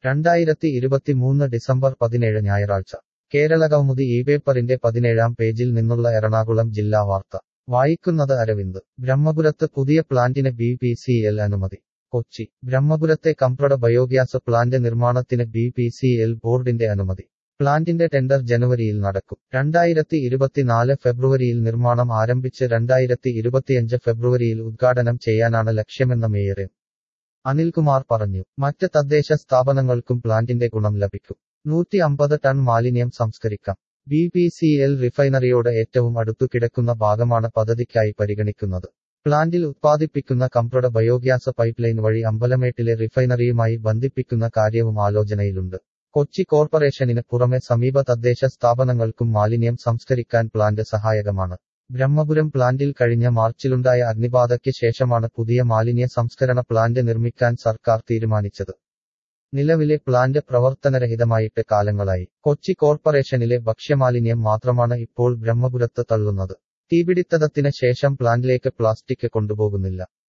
രണ്ടായിരത്തി ഇരുപത്തിമൂന്ന് ഡിസംബർ പതിനേഴ് ഞായറാഴ്ച കേരളകൗമുദി ഈ പേപ്പറിന്റെ പതിനേഴാം പേജിൽ നിന്നുള്ള എറണാകുളം ജില്ലാ വാർത്ത വായിക്കുന്നത് അരവിന്ദ് ബ്രഹ്മപുരത്ത് പുതിയ പ്ലാന്റിന് ബി പി സി എൽ അനുമതി കൊച്ചി ബ്രഹ്മപുരത്തെ കംപ്രഡ ബയോഗ്യാസ് പ്ലാന്റ് നിർമ്മാണത്തിന് ബി പി സി എൽ ബോർഡിന്റെ അനുമതി പ്ലാന്റിന്റെ ടെൻഡർ ജനുവരിയിൽ നടക്കും രണ്ടായിരത്തി ഇരുപത്തിനാല് ഫെബ്രുവരിയിൽ നിർമ്മാണം ആരംഭിച്ച് രണ്ടായിരത്തി ഇരുപത്തിയഞ്ച് ഫെബ്രുവരിയിൽ ഉദ്ഘാടനം ചെയ്യാനാണ് ലക്ഷ്യമെന്ന് മേയർ എം. അനിൽകുമാർ പറഞ്ഞു മറ്റ് തദ്ദേശ സ്ഥാപനങ്ങൾക്കും പ്ലാന്റിന്റെ ഗുണം ലഭിക്കും നൂറ്റി അമ്പത് ടൺ മാലിന്യം സംസ്കരിക്കാം ബി പി സി എൽ റിഫൈനറിയോട് ഏറ്റവും അടുത്തു കിടക്കുന്ന ഭാഗമാണ് പദ്ധതിക്കായി പരിഗണിക്കുന്നത് പ്ലാന്റിൽ ഉത്പാദിപ്പിക്കുന്ന കംപ്രഡ ബയോഗ്യാസ് പൈപ്പ്ലൈൻ വഴി അമ്പലമേട്ടിലെ റിഫൈനറിയുമായി ബന്ധിപ്പിക്കുന്ന കാര്യവും ആലോചനയിലുണ്ട് കൊച്ചി കോർപ്പറേഷനിന് പുറമെ സമീപ തദ്ദേശ സ്ഥാപനങ്ങൾക്കും മാലിന്യം സംസ്കരിക്കാൻ പ്ലാന്റ് സഹായകമാണ് ബ്രഹ്മപുരം പ്ലാന്റിൽ കഴിഞ്ഞ മാർച്ചിലുണ്ടായ അഗ്നിബാധയ്ക്ക് ശേഷമാണ് പുതിയ മാലിന്യ സംസ്കരണ പ്ലാന്റ് നിർമ്മിക്കാൻ സർക്കാർ തീരുമാനിച്ചത് നിലവിലെ പ്ലാന്റ് പ്രവർത്തനരഹിതമായിട്ട് കാലങ്ങളായി കൊച്ചി കോർപ്പറേഷനിലെ ഭക്ഷ്യമാലിന്യം മാത്രമാണ് ഇപ്പോൾ ബ്രഹ്മപുരത്ത് തള്ളുന്നത് തീപിടിത്തത്തിന് ശേഷം പ്ലാന്റിലേക്ക് പ്ലാസ്റ്റിക് കൊണ്ടുപോകുന്നില്ല